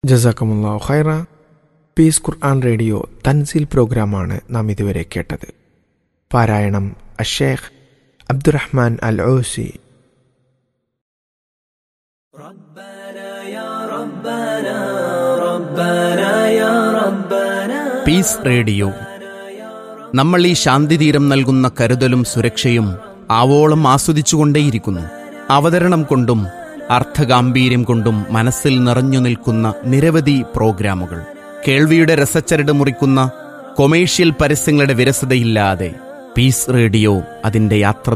ജസാക്കമുല്ലാ ഖൈറ പീസ് ഖുർആൻ റേഡിയോ തൻസീൽ പ്രോഗ്രാമാണ് നാം ഇതുവരെ കേട്ടത് പാരായണം Asheikh Abdurrahman Al Ausi peace radio നമ്മൾ ഈ ശാന്തിതീരം നൽകുന്ന കരുതലും സുരക്ഷയും ആവോളം ആസ്വദിച്ചുകൊണ്ടേയിരിക്കുന്നു അവതരണം കൊണ്ടും അർത്ഥഗാംഭീര്യം കൊണ്ടും മനസ്സിൽ നിറഞ്ഞു നിൽക്കുന്ന നിരവധി പ്രോഗ്രാമുകൾ കേൾവിയുടെ രസച്ചരട് മുറിക്കുന്ന കൊമേഴ്ഷ്യൽ പരസ്യങ്ങളുടെ വിരസതയില്ലാതെ പീസ് റേഡിയോ അതിന്റെ യാത്ര